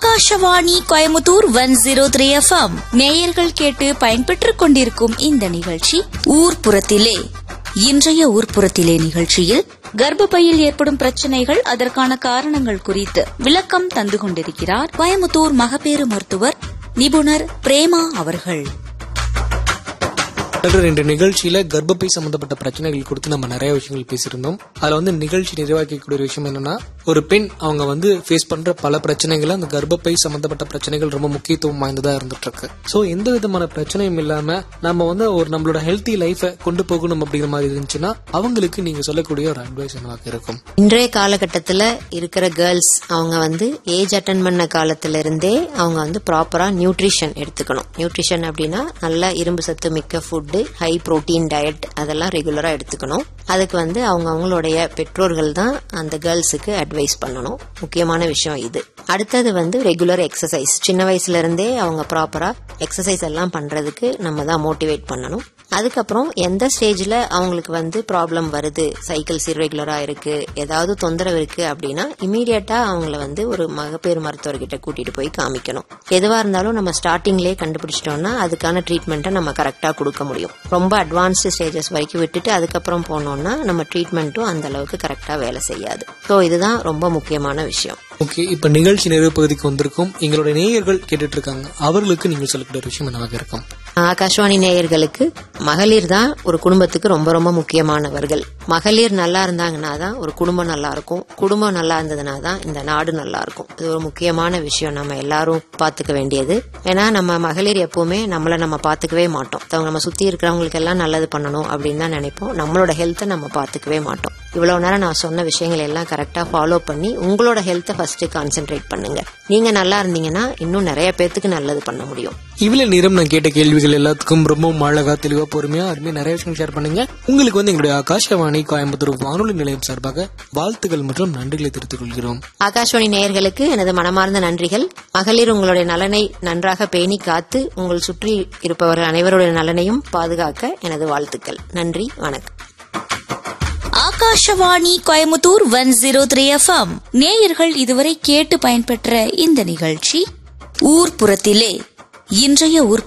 Akashvani Coimbatore one zero three FM நேயர்கள் கேட்டு பயன்பெற்றுக் கொண்டிருக்கும் இந்த நிகழ்ச்சி ஊர்ப்புறத்திலே இன்றைய ஊர்ப்புறத்திலே நிகழ்ச்சியில் கர்ப்பப்பையில் ஏற்படும் பிரச்சனைகள் அதற்கான காரணங்கள் குறித்து விளக்கம் தந்து கொண்டிருக்கிறார் கோயமுத்தூர் மகப்பேறு மருத்துவர் நிபுணர் பிரேமா அவர்கள் டாக்டர் இன்று நிகழ்ச்சியில கர்ப்பப்பை சம்பந்தப்பட்ட பிரச்சனைகள் குறித்து நம்ம நிறைய விஷயங்கள் பேசியிருந்தோம் அதுல வந்து நிகழ்ச்சி நிறைவாக்கக்கூடிய ஒரு விஷயம் என்னன்னா ஒரு பெண் அவங்க வந்து ஃபேஸ் பண்ற பல பிரச்சனைகள் அந்த கர்ப்பப்பை சம்பந்தப்பட்ட பிரச்சனைகள் ரொம்ப முக்கியத்துவம் வாய்ந்ததா இருந்துட்டு இருக்கு சோ எந்த விதமான பிரச்சனையும் இல்லாம நம்ம வந்து ஒரு நம்மளோட ஹெல்த்தி லைஃபை கொண்டு போகணும் அப்படிங்கிற மாதிரி இருந்துச்சுன்னா அவங்களுக்கு நீங்க சொல்லக்கூடிய ஒரு அட்வைஸ் என்னவாக இருக்கும் இன்றைய காலகட்டத்தில் இருக்கிற கேர்ள்ஸ் அவங்க வந்து ஏஜ் அட்டன் பண்ண காலத்துல இருந்தே அவங்க வந்து ப்ராப்பரா நியூட்ரிஷன் எடுத்துக்கணும் நியூட்ரிஷன் அப்படின்னா நல்ல இரும்பு சத்து மிக்க ஃபுட்டு ஹை புரோட்டீன் டயட் அதெல்லாம் ரெகுலரா எடுத்துக்கணும் அதுக்கு வந்து அவங்க அவங்களுடைய பெற்றோர்கள் தான் அந்த கேர்ள்ஸுக்கு அட்வைஸ் பண்ணணும் முக்கியமான விஷயம் இது அடுத்தது வந்து ரெகுலர் எக்ஸசைஸ் சின்ன வயசுல இருந்தே அவங்க ப்ராப்பரா எக்ஸசைஸ் எல்லாம் பண்றதுக்கு நம்ம தான் மோட்டிவேட் பண்ணணும் அதுக்கப்புறம் எந்த ஸ்டேஜ்ல அவங்களுக்கு வந்து ப்ராப்ளம் வருது சைக்கிள்ஸ் இரெகுலரா இருக்கு ஏதாவது தொந்தரவு இருக்கு அப்படின்னா இமீடியட்டா அவங்கள வந்து ஒரு மகப்பேறு மருத்துவர்கிட்ட கூட்டிட்டு போய் காமிக்கணும் எதுவா இருந்தாலும் நம்ம ஸ்டார்டிங்லேயே கண்டுபிடிச்சிட்டோம்னா அதுக்கான ட்ரீட்மெண்ட்டை நம்ம கரெக்டா கொடுக்க முடியும் ரொம்ப அட்வான்ஸ்டு ஸ்டேஜஸ் வரைக்கும் விட்டுட்டு அதுக்கப்புறம் போனோம்னா நம்ம ட்ரீட்மெண்ட்டும் அந்த அளவுக்கு கரெக்டா வேலை செய்யாது ஸோ இதுதான் ரொம்ப முக்கியமான விஷயம் ஓகே இப்ப நிகழ்ச்சி நிறைவு பகுதிக்கு வந்திருக்கும் எங்களுடைய நேயர்கள் கேட்டுட்டு இருக்காங்க அவர்களுக்கு நீங்கள் சொல்லக்கூடிய ஒரு விஷயம் என்னவாக இருக்கும் ஆகாஷ்வாணி நேயர்களுக்கு மகளிர் தான் ஒரு குடும்பத்துக்கு ரொம்ப ரொம்ப முக்கியமானவர்கள் மகளிர் நல்லா இருந்தாங்கன்னா தான் ஒரு குடும்பம் நல்லா இருக்கும் குடும்பம் நல்லா இருந்ததுனா தான் இந்த நாடு நல்லா இருக்கும் இது ஒரு முக்கியமான விஷயம் நம்ம எல்லாரும் பாத்துக்க வேண்டியது ஏன்னா நம்ம மகளிர் எப்பவுமே நம்மள நம்ம பாத்துக்கவே மாட்டோம் அவங்க நம்ம சுத்தி இருக்கிறவங்களுக்கு எல்லாம் நல்லது பண்ணணும் அப்படின்னு தான் நினைப்போம் நம்மளோட ஹெல்த்தை நம்ம பாத்துக்கவே மாட்டோம் இவ்வளவு நேரம் நான் சொன்ன விஷயங்கள் எல்லாம் கரெக்டா ஃபாலோ பண்ணி உங்களோட ஹெல்த்தை ஃபர்ஸ்ட் கான்சென்ட்ரேட் பண்ணுங்க நீங்க நல்லா இருந்தீங்கன்னா இன்னும் நிறைய பேத்துக்கு நல்லது பண்ண முடியும் இவ்வளவு நேரம் நான் கேட்ட கேள்விகள் எல்லாத்துக்கும் ரொம்பவும் அழகா தெளிவா பொறுமையா அருமையா நிறைய விஷயம் ஷேர் பண்ணுங்க உங்களுக்கு வந்து எங்களுடைய ஆகாஷவாணி கோயம்புத்தூர் வானொலி நிலையம் சார்பாக வாழ்த்துக்கள் மற்றும் நன்றிகளை தெரிவித்துக் கொள்கிறோம் ஆகாஷ்வாணி நேயர்களுக்கு எனது மனமார்ந்த நன்றிகள் மகளிர் உங்களுடைய நலனை நன்றாக பேணி காத்து உங்கள் சுற்றி இருப்பவர்கள் அனைவருடைய நலனையும் பாதுகாக்க எனது வாழ்த்துக்கள் நன்றி வணக்கம் Akashvani Coimbatore one zero three FM நேயர்கள் இதுவரை கேட்டு பயன்பெற்ற இந்த நிகழ்ச்சி ஊர்ப்புறத்திலே இன்றைய ஊர்